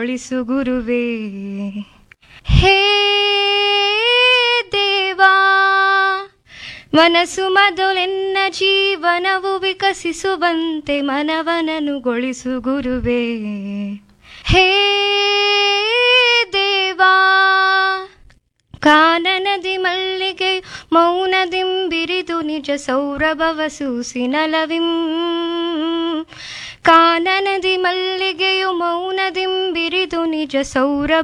ಒಳಿಸು ಗುರುವೇ ಹೇ ದೇವಾ ಮನಸ್ಸು ಮೊದಲೆನ್ನ ಜೀವನವು ವಿಕಸಿಸುವಂತೆ ಮನವನನುಗೊಳಿಸು ಗುರುವೇ ಹೇ ದೇವಾ ಕಾನನದಿ ಮಲ್ಲಿಗೆ ಮೌನದಿಂಬಿರಿದು ನಿಜ ಸೌರಭವ ಸೂಸಿನಲವಿಂ ಕಾನನದಿ ಮಲ್ಲಿಗೆಯು ಮೌನದಿಂಬಿರಿದು ನಿಜ ಸೌರಭ